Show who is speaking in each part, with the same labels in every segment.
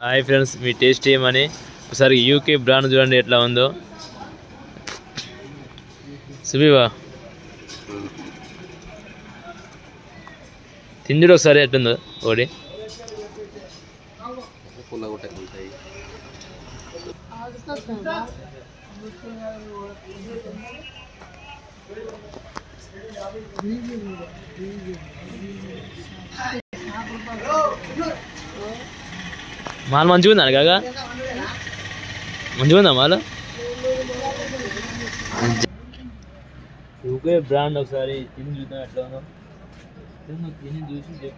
Speaker 1: hi friends మీ taste ఏమని ఒకసారి UK brand చూడండి ఎట్లా ఉందో సుబీవా తిందుడు ఒకసారి ఎట్లుందో ఒకటి
Speaker 2: పుల్లగొట్టకుంటాయి
Speaker 1: మాల్ మంచిగా ఉందా కాగా మంచిగా ఉందా మాల్ యూకే బ్రాండ్ ఒకసారి తిని చూద్దాం ఎట్లా ఉందో తిను, తిని చూసి చెప్పు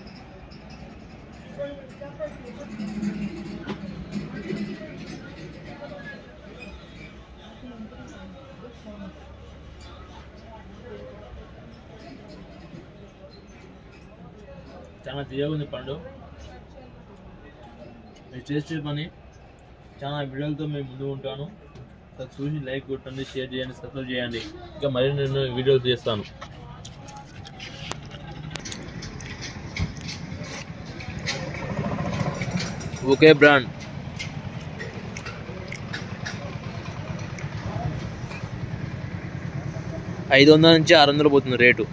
Speaker 1: చాలా తీయగా ఉంది పండు మీరు చేసే పని చాలా వీడియోలతో మేము ముందు ఉంటాను ఒకసారి చూసి లైక్ కొట్టండి షేర్ చేయండి సబ్స్క్రైబ్ చేయండి ఇంకా మరిన్ని నేను వీడియోలు చేస్తాను ఓకే బ్రాండ్ ఐదు వందల నుంచి ఆరు వందలు పోతుంది రేటు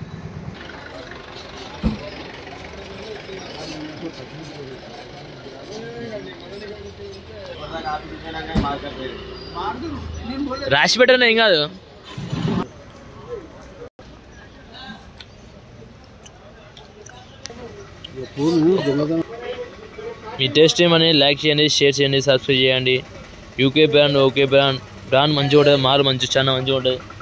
Speaker 1: రాసి పెట్టిన ఏం కాదు మీ టేస్ట్ ఏమని లైక్ చేయండి షేర్ చేయండి సబ్స్క్రైబ్ చేయండి UK brand okay brand brand మంచిగా ఉంటుంది మారు మంచి చాలా మంచిగా ఉంటుంది